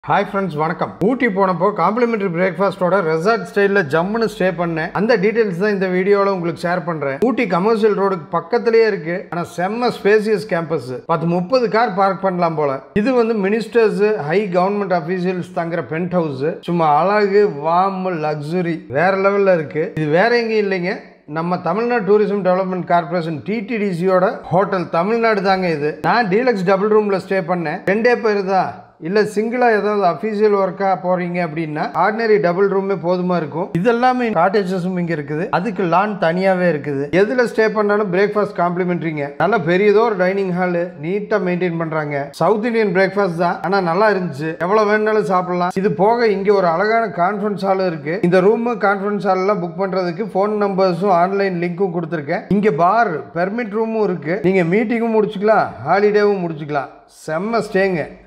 hi friends வணக்கம் ஊட்டி போனப்போ complementary பிரேக்ஃபாஸ்ட்டோட resort ஸ்டைலில் ஜம்முன்னு ஸ்டே பண்ணேன் அந்த டீட்டெயில்ஸ் தான் இந்த வீடியோவில் உங்களுக்கு ஷேர் பண்ணுறேன் ஊட்டி கமர்ஷியல் ரோடுக்கு பக்கத்துலேயே இருக்கு ஆனால் செம்ம ஸ்பேசியஸ் கேம்பஸ் பத்து முப்பது கார் பார்க் பண்ணலாம் போல இது வந்து மினிஸ்டர்ஸ் ஹை கவர்மெண்ட் அஃபீஷியல்ஸ் தங்குற பென்ட் ஹவுஸ் சும்மா அழகு வார்ம் லக்ஸுரி வேற லெவலில் இருக்கு இது வேற எங்கேயும் இல்லைங்க நம்ம தமிழ்நாடு டூரிசம் டெவலப்மெண்ட் கார்பரேஷன் டிடிடிசியோட ஹோட்டல் தமிழ்நாடு தாங்க இது நான் டீலக்ஸ் டபுள் ரூம்ல ஸ்டே பண்ணேன் ரெண்டே பேர் தான் இல்ல சிங்கிளா ஏதாவது அஃபீஷியல் ஒர்க்கா போறீங்க அப்படின்னா ஆர்டினரி டபுள் ரூமே போதுமா இருக்கும் இதெல்லாமே காட்டேஜஸும் இங்க இருக்குது அதுக்கு லான் தனியாவே இருக்குது எதுல ஸ்டே பண்ணாலும் பிரேக்ஃபாஸ்ட் காம்ப்ளிமெண்ட்ரிங்க நல்ல பெரியதோ ஒரு டைனிங் ஹால் நீட்டா மெயின்டைன் பண்றாங்க சவுத் இந்தியன் பிரேக்ஃபாஸ்ட் தான் ஆனா நல்லா இருந்துச்சு எவ்வளவு வேணாலும் சாப்பிடலாம் இது போக இங்க ஒரு அழகான கான்ஃபரன்ஸ் ஹாலும் இருக்கு இந்த ரூம் கான்ஃபரன்ஸ் ஹால் எல்லாம் புக் பண்றதுக்கு ஃபோன் நம்பர்ஸும் ஆன்லைன் லிங்க்கும் கொடுத்துருக்கேன் இங்க பார் பெர்மிட் ரூமும் இருக்கு நீங்க மீட்டிங்கும் முடிச்சுக்கலாம் ஹாலிடேவும் முடிச்சுக்கலாம் செம்ம ஸ்டேங்க